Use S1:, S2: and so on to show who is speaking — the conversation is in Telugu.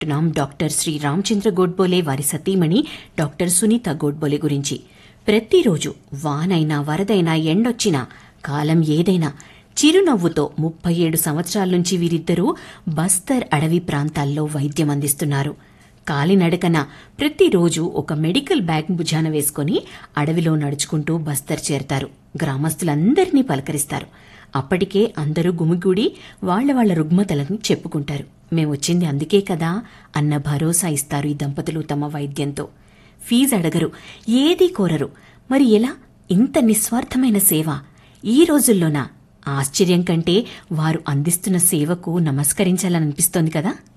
S1: నాం డాక్టర్ శ్రీ రామచంద్ర గోడ్బోలే వారి సతీమణి డాక్టర్ సునీత గోడ్బోలే గురించి ప్రతిరోజు వానైనా వరదైనా ఎండొచ్చినా కాలం ఏదైనా చిరునవ్వుతో ముప్పై ఏడు సంవత్సరాల నుంచి వీరిద్దరూ బస్తర్ అడవి ప్రాంతాల్లో వైద్యం అందిస్తున్నారు కాలినడకన ప్రతిరోజు ఒక మెడికల్ బ్యాగ్ భుజాన వేసుకుని అడవిలో నడుచుకుంటూ బస్తర్ చేరతారు గ్రామస్తులందరినీ పలకరిస్తారు అప్పటికే అందరూ గుమిగూడి వాళ్ల వాళ్ల రుగ్మతలను చెప్పుకుంటారు మేమొచ్చింది అందుకే కదా అన్న భరోసా ఇస్తారు ఈ దంపతులు తమ వైద్యంతో ఫీజు అడగరు ఏదీ కోరరు మరి ఎలా ఇంత నిస్వార్థమైన సేవ ఈ రోజుల్లోనా ఆశ్చర్యం కంటే వారు అందిస్తున్న సేవకు నమస్కరించాలనిపిస్తోంది కదా